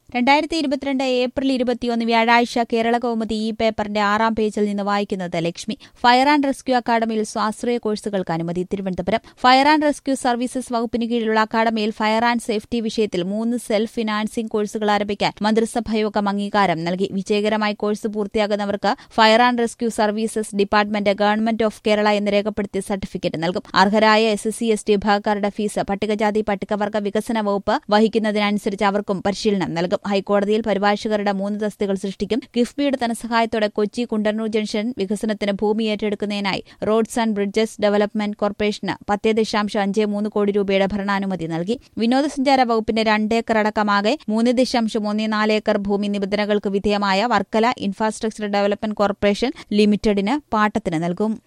രണ്ടായിരത്തി ഇരുപത്തിരണ്ട് ഏപ്രിൽ ഇരുപത്തിയൊന്ന് വ്യാഴാഴ്ച കേരള കൗമുദി ഈ പേപ്പറിന്റെ ആറാം പേജിൽ നിന്ന് വായിക്കുന്നത് ലക്ഷ്മി ഫയർ ആൻഡ് റെസ്ക്യൂ അക്കാദമിയിൽ സ്വാശ്രയ കോഴ്സുകൾക്ക് അനുമതി Thiruvananthapuram fire and rescue services വകുപ്പിന് കീഴിലുള്ള അക്കാദമിയിൽ ഫയർ ആൻഡ് സേഫ്റ്റി വിഷയത്തിൽ മൂന്ന് സെൽഫ് ഫിനാൻസിംഗ് കോഴ്സുകൾ ആരംഭിക്കാൻ മന്ത്രിസഭായോഗം അംഗീകാരം നൽകി വിജയകരമായി കോഴ്സ് പൂർത്തിയാകുന്നവർക്ക് fire and rescue services department government of Kerala എന്ന് രേഖപ്പെടുത്തിയ സർട്ടിഫിക്കറ്റ് നൽകും അർഹരായ S S C S T വിഭാഗക്കാരുടെ ഫീസ് പട്ടികജാതി പട്ടികവർഗ വികസന വകുപ്പ് വഹിക്കുന്നതിനനുസരിച്ച് അവർക്കും പരിശീലനം നൽകും ഹൈക്കോടതിയിൽ പരിഭാഷകരുടെ മൂന്ന് തസ്തികൾ സൃഷ്ടിക്കും കിഫ്ബിയുടെ ധനസഹായത്തോടെ കൊച്ചി കുണ്ടന്നൂർ ജംഗ്ഷൻ വികസനത്തിന് ഭൂമി ഏറ്റെടുക്കുന്നതിനായി റോഡ്സ് ആൻഡ് ബ്രിഡ്ജസ് ഡെവലപ്മെന്റ് കോർപ്പറേഷന് പത്ത് ദശാംശം അഞ്ച് മൂന്ന് കോടി രൂപയുടെ ഭരണാനുമതി നൽകി വിനോദസഞ്ചാര വകുപ്പിന്റെ രണ്ടേക്കർ അടക്കമാകെ മൂന്ന് ദശാംശം ഒന്ന് നാല് ഏക്കർ ഭൂമി നിബന്ധനകൾക്ക് വിധേയമായ വർക്കല ഇൻഫ്രാസ്ട്രക്ചർ ഡെവലപ്മെന്റ് കോർപ്പറേഷൻ ലിമിറ്റഡിന് പാട്ടത്തിന് നൽകും